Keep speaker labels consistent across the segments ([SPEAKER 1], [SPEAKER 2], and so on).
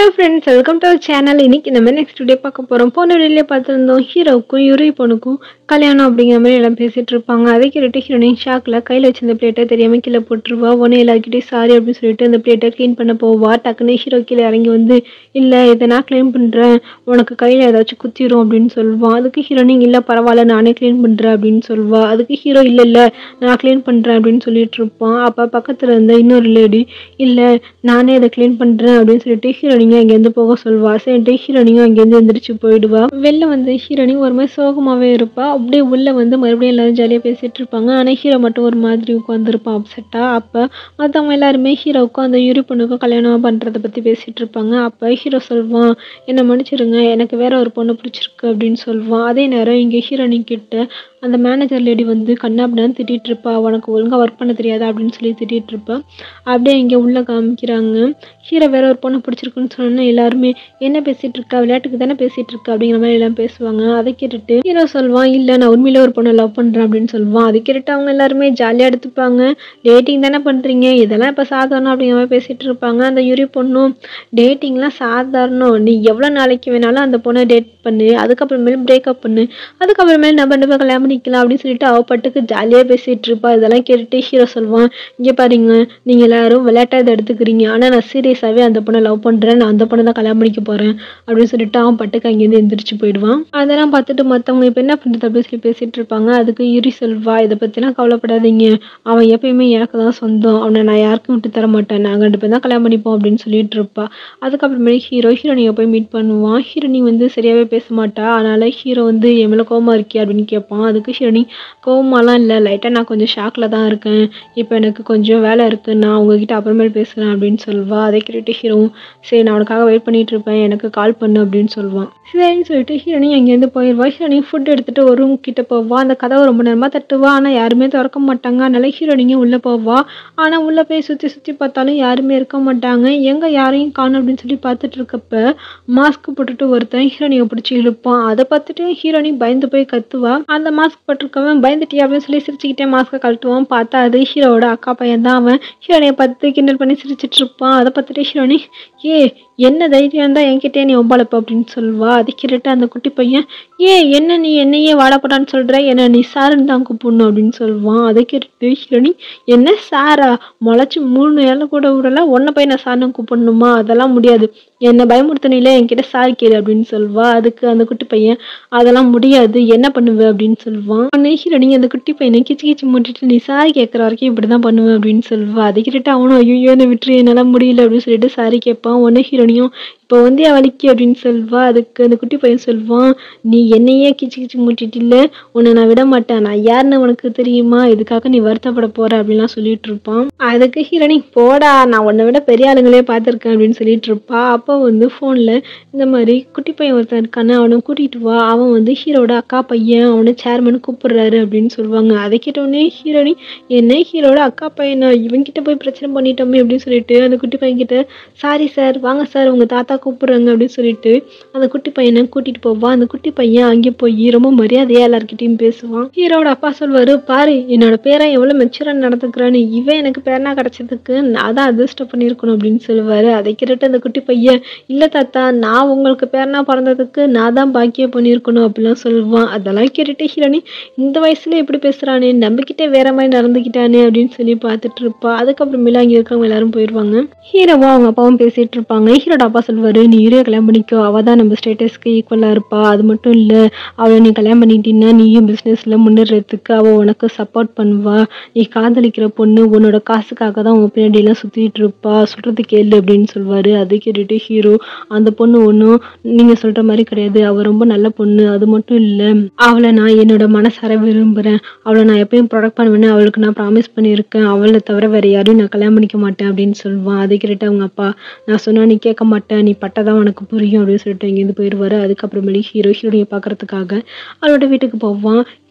[SPEAKER 1] Hello friends welcome to our channel இன்னைக்கு நம்ம next video பார்க்க போகிறோம் போன வீடியோலேயே பார்த்துருந்தோம் ஹீரோவுக்கும் யூரி பொண்ணுக்கும் கல்யாணம் அப்படிங்கிற மாதிரி எல்லாம் பேசிட்டு இருப்பாங்க அதை கேட்டுட்டு ஹீரோனின் ஷாக்கில் கையில் வச்சிருந்த பிளேட்டை தெரியாமல் கீழே போட்டுருவா உடனே எல்லாருக்கிட்டையும் சாரி அப்படின்னு சொல்லிட்டு அந்த பிளேட்டை க்ளீன் பண்ண போவா டக்குன்னு ஹீரோ கீழே இறங்கி வந்து இல்லை இதை நான் க்ளீன் பண்ணுறேன் உனக்கு கையில் ஏதாச்சும் குத்திரும் அப்படின்னு சொல்லுவான் அதுக்கு ஹீரோனின் இல்லை பரவாயில்ல நானே க்ளீன் பண்ணுறேன் அப்படின்னு சொல்லுவா அதுக்கு ஹீரோ இல்லை இல்லை நான் க்ளீன் பண்ணுறேன் அப்படின்னு சொல்லிட்டு இருப்பான் அப்போ பக்கத்தில் இருந்த இன்னொரு லேடி இல்லை நானே அதை க்ளீன் பண்ணுறேன் அப்படின்னு சொல்லிட்டு ஹீரோனிங்க அங்கேருந்து போக சொல்வா சரின்ட்டு ஹீரோனியும் அங்கேருந்து எந்திரிச்சு போயிடுவா வெளில வந்து ஹீரோனிங் ஒரு மாதிரி சோகமாகவே இருப்பா அப்படியே உள்ள வந்து மறுபடியும் எல்லாரும் ஜாலியாக பேசிட்டு இருப்பாங்க ஆனால் ஹீரோ மட்டும் ஒரு மாதிரி உட்காந்துருப்பான் அப்செட்டாக அப்போ மற்றவங்க எல்லாருமே ஹீரோவுக்கும் அந்த யூரி பொண்ணுக்கும் கல்யாணம் பண்ணுறதை பற்றி பேசிட்டு இருப்பாங்க அப்போ ஹீரோ சொல்வான் என்னை மன்னிச்சிருங்க எனக்கு வேற ஒரு பொண்ணு பிடிச்சிருக்கு அப்படின்னு சொல்வான் அதே நேரம் இங்கே ஹீரோனின் கிட்ட அந்த மேனேஜர் லேடி வந்து கண்ணாபிடான்னு திட்டிட்டு இருப்பா உனக்கு ஒழுங்காக ஒர்க் பண்ண தெரியாதா அப்படின்னு சொல்லி திட்டிட்டு இருப்பா அப்படியே இங்கே உள்ள காமிக்கிறாங்க ஹீரோ வேற ஒரு பொண்ணு பிடிச்சிருக்குன்னு சொன்னா எல்லாருமே என்ன பேசிட்டு இருக்கா விளையாட்டுக்கு தானே பேசிட்டு இருக்கா அப்படிங்கிற மாதிரி எல்லாம் பேசுவாங்க அதை கேட்டுட்டு ஹீரோ சொல்வான் இல்லை நான் உண்மையிலே ஒரு பொண்ணை லவ் பண்ணுறேன் அப்படின்னு சொல்லுவான் அதை கேட்டுட்டு அவங்க எல்லாருமே ஜாலியாக எடுத்துப்பாங்க டேட்டிங் தானே பண்ணுறீங்க இதெல்லாம் இப்போ சாதாரணம் அப்படிங்கிற மாதிரி பேசிட்டு இருப்பாங்க அந்த யூரி பொண்ணும் டேட்டிங்லாம் சாதாரணம் நீ எவ்வளோ நாளைக்கு வேணாலும் அந்த பொண்ணை டேட் பண்ணு அதுக்கப்புறமேல் பிரேக்கப் பண்ணு அதுக்கப்புறமேல் நம்ம ரெண்டு பேரும் கல்யாணம் பண்ணிக்கலாம் அப்படின்னு சொல்லிட்டு அவ பாட்டுக்கு ஜாலியாக பேசிட்டு இருப்பா இதெல்லாம் கேட்டுட்டு ஹீரோ சொல்லுவான் இங்கே பாருங்க நீங்கள் எல்லாரும் விளையாட்டா இதை எடுத்துக்கிறீங்க ஆனால் நான் சீரியஸாகவே அந்த பொண்ணை லவ் பண்ணுறேன் நான் அந்த பொண்ணை தான் கல்யாணம் பண்ணிக்க போகிறேன் அப்படின்னு சொல்லிட்டு அவன் பட்டுக்கு அங்கேருந்து எந்திரிச்சு போயிடுவான் அதெல்லாம் பார்த்துட்டு மற்றவங்க இப்போ என்ன பண்ணுறது அப்படின்னு சொல்லி பேசிட்டு இருப்பாங்க அதுக்கு யூரி செல்வா இதை பற்றிலாம் கவலைப்படாதீங்க அவன் எப்பயுமே எனக்கு தான் சொந்தம் அவனை நான் யாருக்கும் விட்டு தர மாட்டேன் நாங்கள் ரெண்டு பேரும் தான் கல்யாணம் பண்ணிப்போம் அப்படின்னு சொல்லிட்டு இருப்பா அதுக்கப்புறமேலே ஹீரோ ஹீரோனியை போய் மீட் பண்ணுவான் ஹீரோனி வந்து சரியாகவே பேச மாட்டா அதனால ஹீரோ வந்து என் மேலே கோவமா இருக்கியா அப்படின்னு கேட்பான் அதுக்கு ஹீரோனி கோவமாலாம் இல்லை லைட்டாக நான் கொஞ்சம் ஷாக்கில் தான் இருக்கேன் இப்போ எனக்கு கொஞ்சம் வேலை இருக்குது நான் உங்ககிட்ட அப்புறமேல் பேசுகிறேன் அப்படின்னு சொல்வா அதை கேட்டுட்டு ஹீரோவும் சரி நான் உனக்காக வெயிட் பண்ணிட்டு இருப்பேன் எனக்கு கால் பண்ணு அப்படின்னு சொல்லுவான் சரின்னு சொல்லிட்டு ஹீரோனி அங்கேருந்து போயிடுவா ஹீரோனி ஃபுட் எடுத்துகிட்டு ஒரு ரூம் கிட்ட போவா அந்த கதவை ரொம்ப நேரமாக தட்டுவா ஆனால் யாருமே திறக்க மாட்டாங்க அதனால ஹீரோனிங்க உள்ளே போவா ஆனால் உள்ளே போய் சுற்றி சுற்றி பார்த்தாலும் யாருமே இருக்க மாட்டாங்க எங்கே யாரையும் காணும் அப்படின்னு சொல்லி பார்த்துட்டு இருக்கப்ப மாஸ்க் போட்டுட்டு ஒருத்தன் ஹீரோனியை பிடிச்சி இழுப்பான் அதை பார்த்துட்டு ஹீரோனி பயந்து போய் கத்துவா அந்த மாஸ்க் போட்டிருக்கவன் பயந்துட்டியா அப்படின்னு சொல்லி சிரிச்சுக்கிட்டே மாஸ்க்கை கழட்டுவான் பார்த்தா அது ஹீரோவோட அக்கா பையன் தான் அவன் ஹீரோனியை பார்த்து கிண்டல் பண்ணி சிரிச்சிட்டு இருப்பான் அதை பார்த்துட்டு ஹீரோனி ஏ என்ன தைரியம் தான் என்கிட்டே நீ ஒம்பாளப்ப அப்படின்னு சொல்வா அது கேட்டுட்டு அந்த குட்டி பையன் ஏ என்ன நீ என்னையே வாழப்படான்னு சொல்ற என்ன நீ சாருன்னு தான் கூப்பிடணும் அப்படின்னு சொல்லுவான் அதை கேட்டுட்டு ஹீரோனி என்ன சாரா முளைச்சி மூணு ஏழை கூட விடல ஒன்றை போய் நான் சாருன்னு கூப்பிடணுமா அதெல்லாம் முடியாது என்னை பயமுறுத்தினில என்கிட்ட சாரி கேளு அப்படின்னு சொல்வா அதுக்கு அந்த குட்டி பையன் அதெல்லாம் முடியாது என்ன பண்ணுவ அப்படின்னு சொல்லுவான் உடனே ஹீரோனி அந்த குட்டி பையனை கிச்சு கிச்சு மூட்டிட்டு நீ சாரி கேட்குற வரைக்கும் இப்படி தான் பண்ணுவேன் அப்படின்னு சொல்வா அதை கேட்டுட்டு அவனும் ஐயோ என்னை விட்டுரு என்னால் முடியல அப்படின்னு சொல்லிட்டு சாரி கேட்பான் உடனே ஹீரோனியும் இப்போ வந்து வலிக்கு அப்படின்னு சொல்வா அதுக்கு அந்த குட்டி பையன் சொல்வான் நீ என்னையே கிச்சு கிச்சு மூட்டிட்டில்ல உன்னை நான் விட மாட்டேன் நான் யாருன்னு உனக்கு தெரியுமா இதுக்காக நீ வருத்தப்பட போற அப்படின்லாம் சொல்லிட்டு இருப்பான் அதுக்கு ஹீரோனி போடா நான் உன்னை விட பெரிய ஆளுங்களே பார்த்துருக்கேன் அப்படின்னு சொல்லிட்டு இருப்பா அப்போ வந்து ஃபோனில் இந்த மாதிரி குட்டி பையன் ஒருத்தன் இருக்கானே அவனை கூட்டிகிட்டு வா அவன் வந்து ஹீரோட அக்கா பையன் அவனை சேர்மன் கூப்பிடுறாரு அப்படின்னு சொல்லுவாங்க அதை கேட்டோடனே ஹீரோனி என்ன ஹீரோட அக்கா பையனா இவன்கிட்ட போய் பிரச்சனை பண்ணிட்டோமே அப்படின்னு சொல்லிட்டு அந்த குட்டி பையன் கிட்ட சாரி சார் வாங்க சார் உங்கள் தாத்தா கூப்பிடுறாங்க அப்படின்னு சொல்லிட்டு அந்த குட்டி பையனை கூட்டிட்டு போவான் அந்த குட்டி பையன் அங்கே போய் ரொம்ப மரியாதையா எல்லார்கிட்டயும் பேசுவான் ஹீரோட அப்பா சொல்வாரு பாரு என்னோட பேரன் எவ்வளவு மெச்சூரா நடந்துக்கிறான்னு இவன் எனக்கு பேரனா கிடைச்சதுக்கு நான் தான் அதிர்ஷ்டம் பண்ணியிருக்கணும் அப்படின்னு சொல்லுவாரு அதை கேட்டுட்டு அந்த குட்டி பையன் இல்ல தாத்தா நான் உங்களுக்கு பேரனா பிறந்ததுக்கு நான் தான் பாக்கியம் பண்ணியிருக்கணும் அப்படிலாம் சொல்லுவான் அதெல்லாம் கேட்டுட்டு ஹீரோனி இந்த வயசுல எப்படி பேசுறானே நம்பிக்கிட்டே வேற மாதிரி நடந்துக்கிட்டானே அப்படின்னு சொல்லி பார்த்துட்டு இருப்பா அதுக்கப்புறமேல அங்கே இருக்கிறவங்க எல்லாரும் போயிடுவாங்க ஹீரோவும் அவங்க அப்பாவும் பேசிட்டு இருப்பாங்க ஹீரோட அப்பா சொல்வாரு நீ ஹீரோ கல்யாணம் பண்ணிக்கோ அவ தான் நம்ம ஸ்டேட்டஸ்க்கு ஈக்குவலாக இருப்பா அது மட்டும் இல்லை அவளை நீ கல்யாணம் பண்ணிட்டீன்னா நீயும் பிஸ்னஸில் முன்னேறதுக்கு அவள் உனக்கு சப்போர்ட் பண்ணுவா நீ காதலிக்கிற பொண்ணு உன்னோட காசுக்காக தான் உன் பின்னாடியெல்லாம் சுற்றிட்டு இருப்பா சொல்கிறது கேளு அப்படின்னு சொல்வாரு அதை கேட்டுட்டு ஹீரோ அந்த பொண்ணு ஒன்றும் நீங்கள் சொல்கிற மாதிரி கிடையாது அவள் ரொம்ப நல்ல பொண்ணு அது மட்டும் இல்லை அவளை நான் என்னோட மனசார விரும்புகிறேன் அவளை நான் எப்பயும் ப்ரொடக்ட் பண்ணுவேன்னு அவளுக்கு நான் ப்ராமிஸ் பண்ணியிருக்கேன் அவளை தவிர வேற யாரையும் நான் கல்யாணம் பண்ணிக்க மாட்டேன் அப்படின்னு சொல்லுவான் அதை கேட்டுட்டு அவங்க அப்பா நான் சொன்னா நீ கேட்க மாட்டேன் நீ பட்டதான் உனக்கு புரியும் அப்படின்னு சொல்லிட்டு இங்கேருந்து போயிடுவாரு அதுக்கப்புறமேலி ஹீரோ ஹீரோனியை பார்க்கறதுக்காக அவளோட வீட்டுக்கு போவான்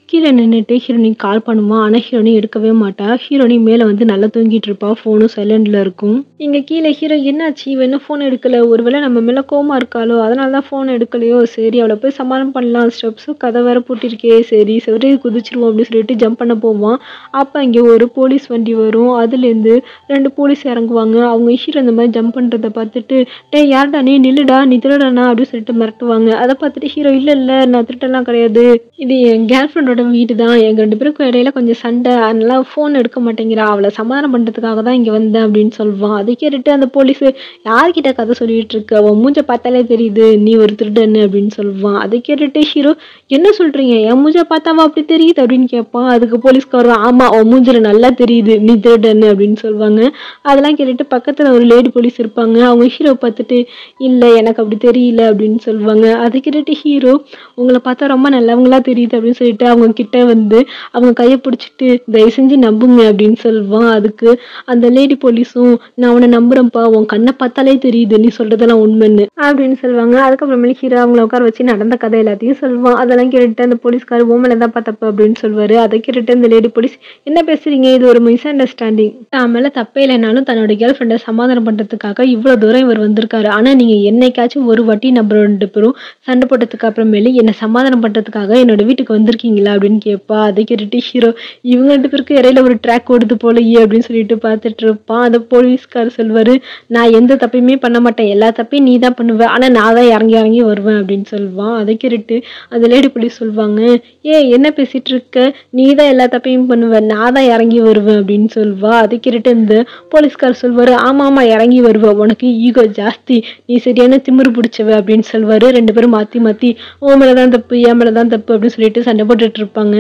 [SPEAKER 1] கீழே நின்னுட்டு ஹீரோயினிக்கு கால் பண்ணுவான். ஆனா ஹீரோயினி எடுக்கவே மாட்டா. ஹீரோயினி மேல வந்து நல்லா தூங்கிட்டு இருப்பா. ஃபோனும் சைலண்ட்ல இருக்கும். இங்க கீழ ஹீரோ என்னாச்சு? இவ என்ன ஃபோன் எடுக்கல? ஒருவேள நம்ம மேல கோவமா இருக்காளோ? அதனால தான் ஃபோன் எடுக்கலையோ? சரி அவள போய் சமாதானம் பண்ணலாம். ஸ்டெப்ஸும் கதவு வேற பூட்டியிருக்கே. சரி செவுரேறி குதிச்சுருவோம் அப்படின்னு சொல்லிட்டு ஜம்ப் பண்ண போவான். அப்ப இங்க ஒரு போலீஸ் வண்டி வரும். அதுலேருந்து 2 போலீஸ் இறங்குவாங்க. அவங்க ஹீரோ இந்த மாரி ஜம்ப் பண்றத பார்த்துட்டு, "டேய் யார்டா நீ? நில்லுடா! நீ திருடனா?" அப்படின்னு சொல்லிட்டு மிரட்டுவாங்க. அத பார்த்துட்டு ஹீரோ, "இல்ல இல்ல நான் திருடன்லாம் கிடையாது. இது என் கேர்ள் ஃப்ரெண்டோட வீடு தான். எங்க 2 பேருக்கும் இடையில கொஞ்சம் சண்டை. அதனால ஃபோன் எடுக்க மாட்டேங்கிறா. அவள சமாதானம் பண்றதுக்காக தான் இங்க வந்தேன்" அப்படின்னு சொல்வான். அத கேட்டுட்டு அந்த போலீஸு, "யார்கிட்ட கதை சொல்லிட்டு இருக்க? உன் மூஞ்ச பார்த்தாலே தெரியுது. நீ ஒரு திருடன்னு" அப்படின்னு சொல்வான். அத கேட்டுட்டு ஹீரோ, "என்ன சொல்றீங்க? என் மூஞ்ச பார்த்தாவா அப்படி தெரியுது?" அப்படின்னு கேட்பான். அதுக்கு போலீஸ்காரன், "ஆமா உன் மூஞ்சில நல்லா தெரியுது. நீ திருடன்னு" அப்படின்னு சொல்வாங்க. அதெல்லாம் கேட்டுட்டு பக்கத்துல ஒரு லேடி போலீஸ் இருப்பாங்க. அவங்க ஹீரோவ பார்த்துட்டு, "இல்ல எனக்கு அப்படி தெரியல" அப்படின்னு சொல்வாங்க. அத கேட்டுட்டு ஹீரோ, "உங்கள பார்த்தா ரொம்ப நல்லவங்களா தெரியுது" அப்படின்னு சொல்லிட்டு அவங்க கிட்ட வந்து அவங்க கைய பிடிச்சுட்டு, "தயவு செஞ்சு நம்புங்க" அப்படின்னு சொல்வான். அதுக்கு அந்த லேடி போலீஸும், "நான் உன்ன நம்புறேன்ப்பா. உன் கண்ண பார்த்தாலே தெரியுது நீ சொல்றதெல்லாம் உண்மைன்னு" அப்படின்னு சொல்வாங்க. அதுக்கப்புறமேலு ஹீரோ அவங்கள உட்கார வச்சு நடந்த கதை எல்லாத்தையும் சொல்வான். அதெல்லாம் கேட்டுட்டு அந்த போலீஸ்காரர், "உன் மேல தான்ப்பா தப்பு" அப்படின்னு சொல்வாரு. அத கேட்டுட்டு அந்த லேடி போலீஸ், "என்ன பேசுறீங்க? இது ஒரு மிஸ் அண்டர்ஸ்டாண்டிங். தான் மேல தப்பே இல்லைனாலும் தன்னோட கேர்ள் ஃப்ரெண்ட சமாதானம் பண்றதுக்காக இவ்ளோ தூரம் இவர் வந்திருக்காரு. ஆனா நீங்க என்னைக்காச்சும் ஒரு வாட்டி நம்ம 2 பேரும் சண்டை போட்டதுக்கு அப்புறமேலு என்ன சமாதானம் பண்றதுக்காக என்னோட வீட்டுக்கு வந்திருக்கீங்களா?" அப்படின்னு கேட்பா. அத கேட்டுட்டு ஹீரோ, "இவங்க 2 பேருக்கும் இடையில ஒரு ட்ராக் ஓடுது போலயே" அப்படின்னு சொல்லிட்டு பார்த்துட்டு இருப்பான். அந்த போலீஸ்காரர் சொல்வாரு, "நான் எந்த தப்பையுமே பண்ண மாட்டேன். எல்லா தப்பையும் நீ தான் பண்ணுவ. ஆனா நான் தான் இறங்கி இறங்கி வருவேன்" அப்படின்னு சொல்வான். அத கேட்டுட்டு அந்த லேடி போலீஸ் சொல்வாங்க, "ஏய் என்ன பேசிட்டு இருக்க? நீ தான் எல்லா தப்பையும் பண்ணுவ. நான் தான் இறங்கி வருவேன்" அப்படின்னு சொல்வா. அத கேட்டுட்டு இந்த போலீஸ்காரர் சொல்வாரு, "ஆமாமா இறங்கி வருவ. உனக்கு ஈகோ ஜாஸ்தி. நீ சரியான திமிரு பிடிச்சவ" அப்படின்னு சொல்வாரு. 2 பேரும் மாத்தி மாத்தி, "உன் மேல தான் தப்பு, என் மேல தான் தப்பு" அப்படின்னு சொல்லிட்டு சண்டை போட்டுட்டு இருப்பாங்க.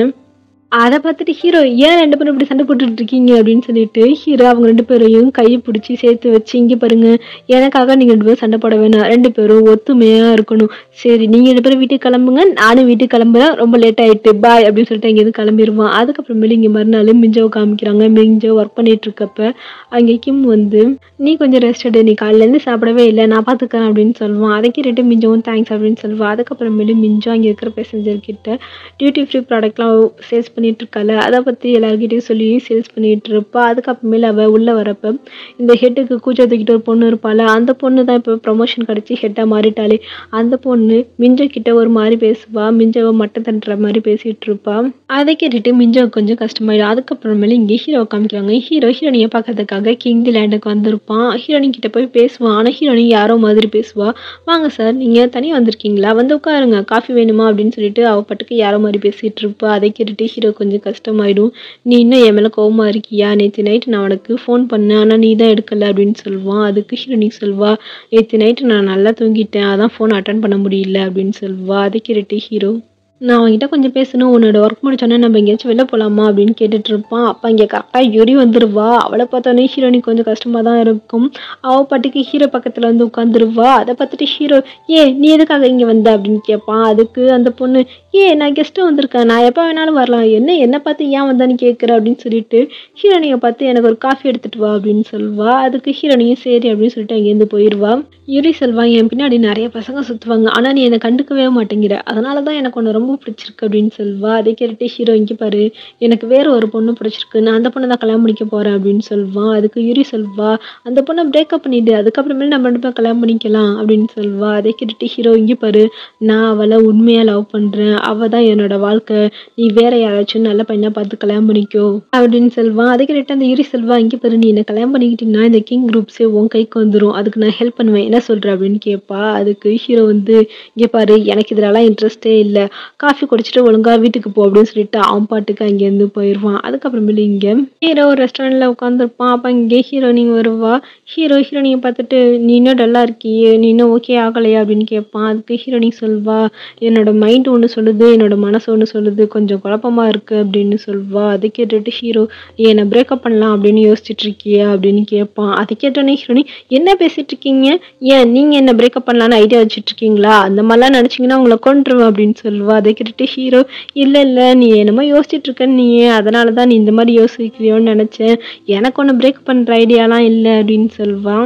[SPEAKER 1] அத பார்த்துட்டு ஹீரோ, "ஏன் 2 பேரும் இப்படி சண்டை போட்டுட்டு இருக்கீங்க?" அப்படின்னு சொல்லிட்டு ஹீரோ அவங்க 2 பேரையும் கைய பிடிச்சு சேர்த்து வச்சு, "இங்க பாருங்க, எனக்காக நீங்க 2 பேரும் சண்டை போட வேணாம். 2 பேரும் ஒத்துமையா இருக்கணும். சரி நீங்க 2 பேரும் வீட்டுக்கு கிளம்புங்க. நானும் வீட்டுக்கு கிளம்புறேன். ரொம்ப லேட் ஆயிட்டு. பாய்" அப்படின்னு சொல்லிட்டு அங்கேருந்து கிளம்பிருவான். அதுக்கப்புறமேலு இங்க மறுநாள் மிஞ்சாவ காமிக்கிறாங்க. மிஞ்சோ ஒர்க் பண்ணிட்டு இருக்கப்ப, அங்க கிம் வந்து, "நீ கொஞ்சம் ரெஸ்ட் எடு. நீ காலையிலேருந்து சாப்பிடவே இல்ல. நான் பார்த்துக்கிறேன்" அப்படின்னு சொல்வான். அத கேட்டுட்டு மிஞ்சோவும் தேங்க்ஸ் அப்படின்னு சொல்வா. அதுக்கப்புறமேலு மிஞ்சோ அங்க இருக்கிற பேசஞ்சர் கிட்ட டியூட்டி ஃப்ரீ ப்ராடக்ட்லாம் சேல்ஸ் பண்ணிட்டு இருக்கால, அத பத்தி எல்லார்கிட்டயும் சொல்லி சேல்ஸ் பண்ணிட்டு இருப்பா. அதுக்கப்புறமேலு அவ உள்ள வரப்ப, இந்த ஹெட்டுக்கு கூச்ச தூக்கிட்டு ஒரு பொண்ணு இருப்பாள, அந்த பொண்ணு தான் இப்ப ப்ரமோஷன் கிடைச்சு ஹெட்டா மாறிட்டாளே. அந்த பொண்ணு மிஞ்சோ கிட்ட ஒரு மாரி பேசுவா. மிஞ்சோவ மட்டம் தட்டுற மாரி பேசிட்டு இருப்பா. அத கேட்டுட்டு மிஞ்சோவுக்கு கொஞ்சம் கஷ்டமாயிடும். அதுக்கப்புறமேலு இங்க ஹீரோவ காமிக்கிறாங்க. ஹீரோ ஹீரோயினிய பார்க்கறதுக்காக கிங்டி லேண்டுக்கு வந்திருப்பான். ஹீரோயினி கிட்ட போய் பேசுவான். ஆனா ஹீரோயினி யாரோ மாதிரி பேசுவா. "வாங்க சார், நீங்க தனியா வந்திருக்கீங்களா? வந்து உட்காருங்க. காஃபி வேணுமா?" அப்படின்னு சொல்லிட்டு அவ பாட்டுக்கு யாரோ மாரி பேசிட்டு இருப்பா. அத கேட்டுட்டு ஹீரோ கொஞ்சம் கஷ்டமாயிடும். "நீ இன்னும் என் மேல கோவமா இருக்கியா? நேத்து நைட் நான் உனக்கு ஃபோன் பண்ணேன். ஆனா நீ தான் எடுக்கல" அப்படின்னு சொல்வான். அதுக்கு ஹீரோயினி சொல்வா, "நேத்து நைட்டு நான் நல்லா தூங்கிட்டேன். அதான் ஃபோன் அட்டெண்ட் பண்ண முடியல" அப்படின்னு சொல்வா. அத கேட்டுட்டு ஹீரோ, "நான் உன்கிட்ட கொஞ்சம் பேசணும். உன்னோட ஒர்க் முடிச்சோனே நம்ம எங்கேயாச்சும் வெளில போலாமா?" அப்படின்னு கேட்டுட்டு இருப்பான். அப்ப இங்க கரெக்ட்டா யுரி வந்துருவா. அவள பார்த்தோனே ஹீரோயினிக்கு கொஞ்சம் கஷ்டமா தான் இருக்கும். அவ பாட்டுக்கு ஹீரோ பக்கத்துல வந்து உட்காந்துருவா. அத பார்த்துட்டு ஹீரோ, "ஏய் நீ எதுக்காக இங்க வந்த?" அப்படின்னு கேட்பான். அதுக்கு அந்த பொண்ணு, "ஏய் நான் கெஸ்ட்டா வந்திருக்கேன். நான் எப்ப வேணாலும் வரலாம். என்ன என்ன பார்த்து ஏன் வந்தேன்னு கேட்குற?" அப்படின்னு சொல்லிட்டு ஹீரோயினிய பார்த்து, "எனக்கு ஒரு காஃபி எடுத்துட்டு வா" அப்படின்னு சொல்வா. அதுக்கு ஹீரோயினியும் சரி அப்படின்னு சொல்லிட்டு அங்கேருந்து போயிருவா. யுரி சொல்வான், "என் பின்னாடி நெறைய பசங்க சுத்துவாங்க. ஆனா நீ என்ன கண்டுக்கவே மாட்டேங்கிற. அதனால தான் எனக்கு உன்ன ரொம்ப பிடிச்சிருக்கு" அப்படின்னு சொல்வா. அத கேட்டுட்டு ஹீரோ, "இங்க பாரு, எனக்கு வேற ஒரு பொண்ணு பிடிச்சிருக்கு. நான் அந்த பொண்ண தான் கல்யாணம் பண்ணிக்க போறேன்" அப்படின்னு சொல்வான். அதுக்கு யுரி சொல்வா, "அந்த பொண்ண பிரேக்கப் பண்ணிடு. அதுக்கப்புறமேல் நம்ம 2 பேரும் கல்யாணம் பண்ணிக்கலாம்" அப்படின்னு சொல்வா. அத கேட்டுட்டு ஹீரோ, "இங்க பாரு, நான் அவள உண்மையா லவ் பண்றேன். அவ தான் என்னோட வாழ்க்கை. நீ வேற யாராச்சும் நல்ல பையனா பார்த்து கல்யாணம் பண்ணிக்கோ" அப்படின்னு சொல்வான். அத கேட்டுட்டு அந்த யுரி சொல்வா, "இங்க பாரு, நீ என்ன கல்யாணம் பண்ணிக்கிட்டீன்னா இந்த கிங் குரூப்ஸே உன் கைக்கு வந்துரும். அதுக்கு நான் ஹெல்ப் பண்ணுவேன். என்ன சொல்ற?" அப்படின்னு கேட்பா. அதுக்கு ஹீரோ வந்து, "இங்க பாரு, எனக்கு இதுலலாம் இன்ட்ரெஸ்ட்டே இல்ல. காஃபி குடிச்சிட்டு ஒழுங்கா வீட்டுக்கு போ" அப்படின்னு சொல்லிட்டு அவன் பாட்டுக்கு அங்கேருந்து போயிருவான். அதுக்கப்புறமேலு இங்க ஹீரோ ஒரு ரெஸ்டாரண்ட்ல உட்காந்துருப்பான். அப்ப இங்க ஹீரோயினி வருவா. ஹீரோ ஹீரோயினிய பார்த்துட்டு, "நீ இன்னும் டல்லா இருக்கியே. நீ இன்னும் ஓகே ஆகலையா?" அப்படின்னு கேட்பான். அதுக்கு ஹீரோயினி சொல்வா, "என்னோட மைண்ட் ஒண்ணு சொல்லுது. என்னோட மனசு ஒண்ணு சொல்லுது. கொஞ்சம் குழப்பமா இருக்கு" அப்படின்னு சொல்வா. அத கேட்டுட்டு ஹீரோ, "நீ என்ன பிரேக்கப் பண்ணலாம் அப்படின்னு யோசிச்சுட்டு இருக்கியா?" அப்படின்னு கேட்பான். அத கேட்டோனே ஹீரோயினி, "என்ன பேசிட்டு இருக்கீங்க? ஏன் நீங்க என்ன பிரேக்கப் பண்ணலான்னு ஐடியா வச்சுட்டு இருக்கீங்களா? அந்த மாரிலாம் நினைச்சீங்கன்னா உங்கள கொன்றுவேன்" அப்படின்னு சொல்வா. அத கேட்டுட்டு ஹீரோ, "இல்ல இல்ல நீ என்னமோ யோசிச்சுட்டு இருக்கன்னியே. அதனால தான் நீ இந்த மாரி யோசிக்கிறியோன்னு நெனச்சேன். எனக்கு உன்ன பிரேக்கப் பண்ற ஐடியாலாம் இல்ல" அப்படின்னு சொல்வான்.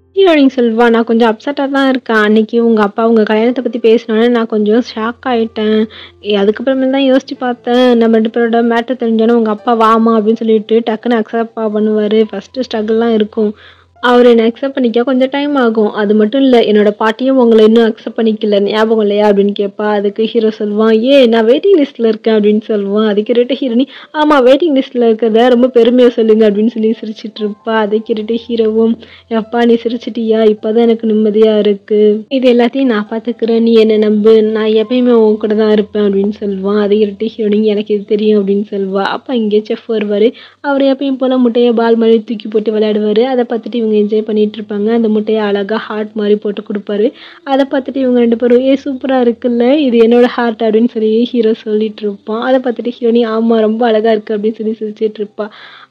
[SPEAKER 1] ஹீரோயின் சொல்வா, "நான் கொஞ்சம் அப்செட்டா தான் இருக்கேன். அன்னைக்கு உங்க அப்பா உங்க கல்யாணத்த பத்தி பேசினோனே நான் கொஞ்சம் ஷாக் ஆயிட்டேன். எ அதுக்கப்புறமேல் தான் யோசிச்சு பார்த்தேன். நம்ம 2 பேரோட மேட்டர் தெரிஞ்சோனே உங்க அப்பா வாம்மா அப்படின்னு சொல்லிட்டு டக்குனு அக்செப்ட் பண்ணுவாரு. ஃபர்ஸ்ட்டு ஸ்ட்ரகிள்லாம் இருக்கும். அவரு என்ன அக்செப்ட் பண்ணிக்க கொஞ்சம் டைம் ஆகும். அது மட்டும் இல்ல, என்னோட பாட்டியும் உங்கள இன்னும் அக்செப்ட் பண்ணிக்கல. ஞாபகம் இல்லையா?" அப்படின்னு கேட்பா. அதுக்கு ஹீரோ சொல்வான், "ஏன் நான் வெயிட்டிங் லிஸ்ட்ல இருக்கேன்" அப்படின்னு சொல்வான். அதை கேட்டுட்டு ஹீரோயினி, "ஆமா வெயிட்டிங் லிஸ்ட்ல இருக்கிறத ரொம்ப பெருமையா சொல்லுங்க" அப்படின்னு சொல்லி சிரிச்சுட்டு இருப்பா. அதை கேட்டுட்டு ஹீரோவும், "எப்பா நீ சிரிச்சிட்டியா? இப்பதான் எனக்கு நிம்மதியா இருக்கு. இது எல்லாத்தையும் நான் பார்த்துக்கிறேன். நீ என்ன நம்பு. நான் எப்பயுமே உன் கூட தான் இருப்பேன்" அப்படின்னு சொல்வான். அதை கேட்டுட்டு ஹீரோயினி, "எனக்கு இது தெரியும்" அப்படின்னு சொல்வா. அப்ப இங்க செஃப் வருவாரு. அவரு எப்பயும் போல முட்டைய பால் மாரி தூக்கி போட்டு விளையாடுவாரு. அத பார்த்துட்டு இவங்க என்ஜாய் பண்ணிட்டு இருப்பாங்க. அந்த முட்டைய அழகா ஹார்ட் மாரி போட்டு குடுப்பாரு. அத பார்த்துட்டு இவங்க 2 பேரும், "ஏய் சூப்பரா இருக்குல்ல! இது என்னோட ஹார்ட்" அப்படின்னு சொல்லி ஹீரோ சொல்லிட்டு இருப்பான். அத பார்த்துட்டு ஹீரோயினி, "ஆமா ரொம்ப அழகா இருக்கு" அப்படின்னு சொல்லி சிரிச்சுட்டு இருப்பா.